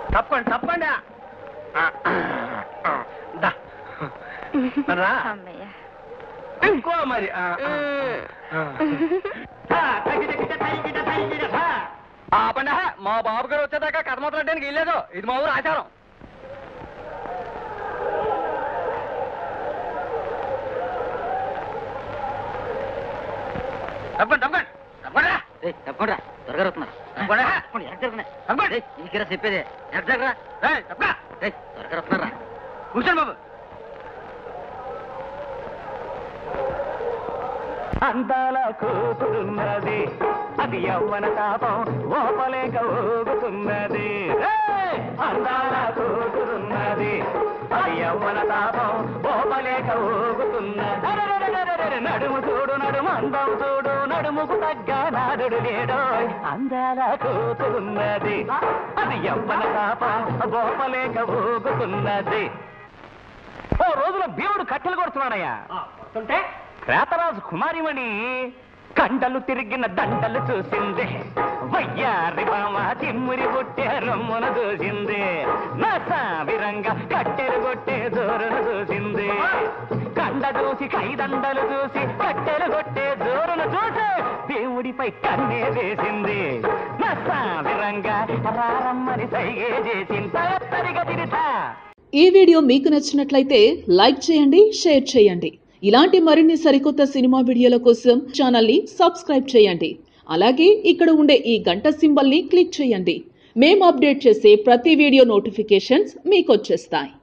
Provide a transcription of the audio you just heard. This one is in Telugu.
తప్పండి తప్పండి ఆ, ఆ, దా. రా అమ్మయ్య ఇంకో మరి ఆ, ఆ, ఆ. ఆ, తగిట గిట తగిట తగిట ధా. ఆపండి హా. మా బాబు గారు వచ్చేదాకా కథ మొదలెట్టడానికి వెళ్ళలేదు ఇది మా ఊరు ఆచారం తప్పండి తప్పండి తప్పండి రా. తప్పకుండా త్వరగా వస్తున్నారు తప్పండి రా. తప్పండి. ఇంకేరా చెప్పేది ఎక్కడ ఏయ్, తప్పగా. త్వరగా వస్తున్నారా కూర్చోండి బాబు అందాల కూతురున్నది అది యవ్వన తాపం ఓపలేక ఊగుతున్నది ఏయ్! అందాల కూతురున్నది అది యవ్వన తాపం ఓపలేక ఊగుతున్నది అరెరెరెరెరెరె, నడుము చూడు నడుము అందం చూడు నడుముకు తగ్గ నాదుడు లేడు అందాల కూతురున్నది అది యవ్వన తాపం ఓపలేక ఊగుతున్నది ఓ రోజున భీముడు కట్టెలు కొడుతున్నాడయ్యా వస్తుంటే క్రేతరాజు కుమారిమణి కండలు తిరిగిన దండలు చూసింది వయ్యారి బామ తిమ్మురి కొట్టే రొమ్మున చూసింది నసావిరంగా కట్టెలు కొట్టే జోరును చూసింది కండ చూసి కైదండలు చూసి కట్టెలు కొట్టే జోరును చూసి దేవుడిపై కన్నే వేసింది నసావిరంగా రారమ్మని సైగే చేసింది తరిగా తిరితా ఈ వీడియో మీకు నచ్చినట్లయితే లైక్ చేయండి షేర్ చేయండి ఇలాంటి మరిన్ని సరికొత్త సినిమా వీడియోల కోసం ఛానల్ని సబ్స్క్రైబ్ చేయండి అలాగే ఇక్కడ ఉండే ఈ గంట సింబల్ని క్లిక్ చేయండి మేము అప్డేట్ చేసే ప్రతి వీడియో నోటిఫికేషన్స్ మీకు వచ్చేస్తాయి